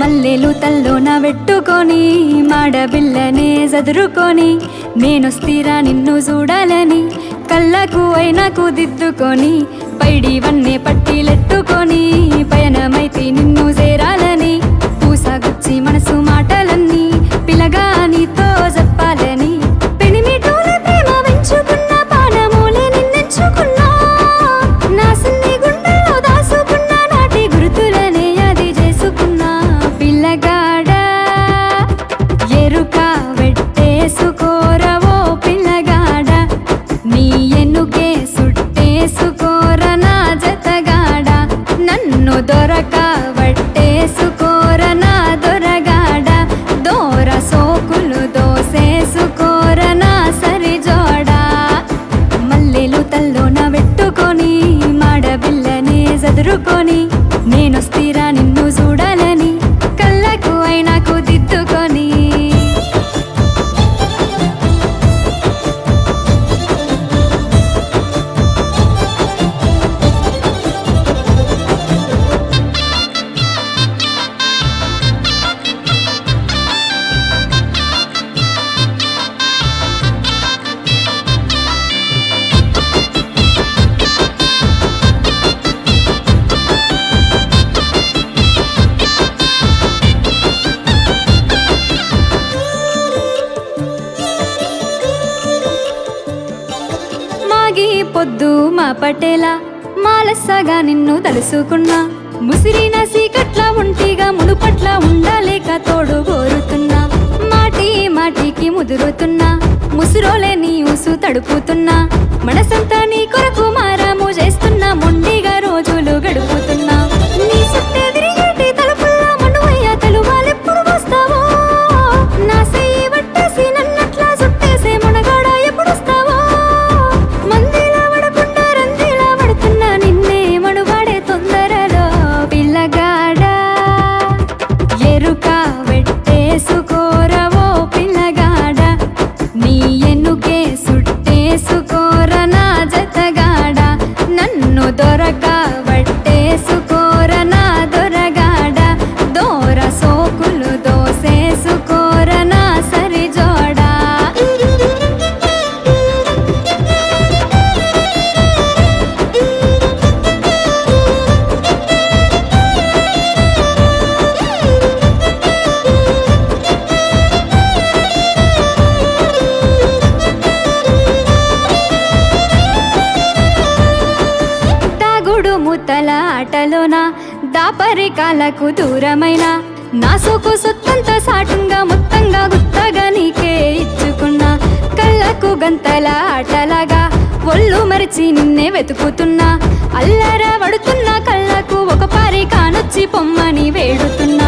మల్లెలు తల్లోన పెట్టుకొని మాడబిల్లనే చదురుకొని నేనొస్తీరా నిన్ను చూడాలని కళ్ళకు అయినాకు దిద్దుకొని పైడి వన్నే పట్టిలెట్టుకొని పయనమైతే నిన్ను చేరాలని పూసగుచ్చి మనసు మాటలన్నీ పిలగా నీతో చెప్పాలని పెనిమిటోల ప్రేమ పెంచుకున్న పానమూలే నిన్నెంచుకున్నా నా సిన్ని గుండెల్లో దాసుకున్న నాటి గుర్తులనే అది చేసుకున్నా పిల్లగాడా ఎరుక వెట్టేసుకోరవో పిల్లగాడ నీ ఎన్నుకే సుట్టేసుకోర నా జతగాడ నన్ను దొరక వట్టేసుకోర నా దొరగాడ దోర సోకులు దోసేసుకోర నా సరిజోడా మల్లెలు తల్లోన పెట్టుకొని మాడబిల్లనే చదురుకొని నేనొస్తీరా నిన్ను చూడాలని కళ్ళకు అయినాకు దిద్దుకొని మాగి పొద్దు మా పటేలా మాలస్సగా నిన్ను తలుసుకున్నా ముసిరిన సీకట్ల ఒంటిగా మునుపట్ల ఉండలేక తోడు కోరుతున్నా మాటి మాటికి ముదురుతున్నా ముసురోలే నీ ఊసు తడుపుతున్నా మనసంతా నీ కొరకు మారాము చేస్తున్నా మొండిగా రోజులు గడుపుతున్నా నీ చుట్టే తిరిగేటి తలుపుల్లా మనువయ్య తలువాలెప్పుడు వస్తావో నా సెయ్యి పట్టేసి నన్నట్లా చుట్టేసే మునగాడ ఎప్పుడొస్తావో మందిలా పడకుండా రందిలా పడుతున్నా నిన్నే మనువాడే తొందరలో పిల్లగాడా ఎరుక వెట్టేసుకోరవో పిల్లగాడ నీ ఎన్నుకే సుట్టేసుకోర నా జతగాడ నన్ను దొరక వట్టేసుకోర నా దొరగాడ దోర సోకులు దోసేసుకోర నా సరిజోడా దాగుడు ముత్తల ఆటలోన దాపరికాలకు దూరమైన నా సోకు సొత్తంత సాటుంగా మొత్తంగా గుత్తగా నీకే ఇచ్చుకున్నా కళ్ళకు గంతల ఆటలాగా ఒళ్ళు మరిచి నిన్నే వెతుకుతున్నా అల్లర పడుతున్నా కళ్ళకు ఒక పారి కానొచ్చి పొమ్మని వేడుతున్నా